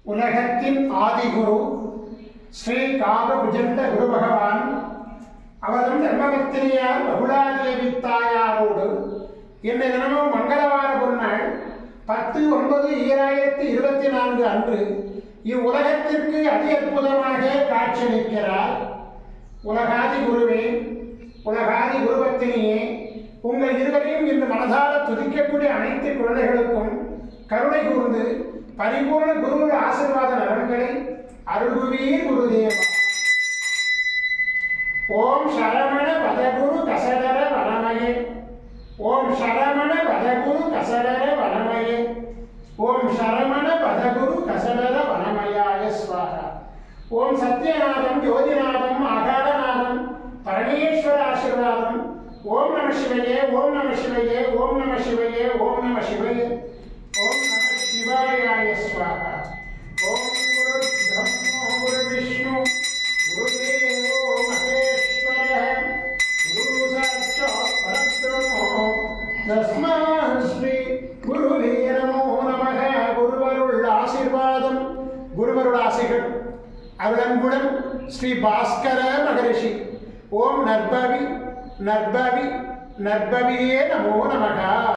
உலகத்தின் ஆதிகுரு ஸ்ரீ காகபுஜண்ட குரு பகவான் அவரும் தர்மபத்திரியார் பகுலாதேவி தாயாரோடு இன்றைய தினமும் மங்களவார பொருநாள் பத்து ஒன்பது ஈராயிரத்தி இருபத்தி நான்கு அன்று இவ்வுலகத்திற்கு அதி அற்புதமாக காட்சியளிக்கிறார் உலகாதி குருவே உலகாதி குருபத்தினியே உங்கள் இருவரையும் இன்று மனதார துதிக்கக்கூடிய அனைத்து குழந்தைகளுக்கும் கருணை கூர்ந்து பரிபூர்ண குருவுடைய ஆசீர்வாத நலன்களை அருள்குவீர் குருதேவா ஓம் சரவண பதகுரு கசடர வனமயே ஓம் சரவண பதகுரு கசடர வனமயே ஓம் சரவண பதகுரு கசடர வனமயாய ஸ்வாகா ஓம் சத்யநாதம் ஜோதிநாதம் ஆகாரநாதம் பரமேஸ்வர ஆசீர்வாதம் ஓம் நம சிவையே ஓம் நம சிவையே ஓம் நம சிவையே ஓம் நம சிவையே ஓம் நம சிவாயாய ஸ்வாகா ஓம் குரு பிரம்மோ குரு விஷ்ணு குருதேவோ மகேஸ்வர குரு சாட்சாத் பரபிரம்மோ தஸ்மா ஸ்ரீ குருவே நமோ நமக குருவருள் ஆசீர்வாதம் குருவருள் ஆசைகள் அருளன்புடன் ஸ்ரீ பாஸ்கர மகரிஷி ஓம் நற்பவி நற்பவி நற்பவியே நமோ நமக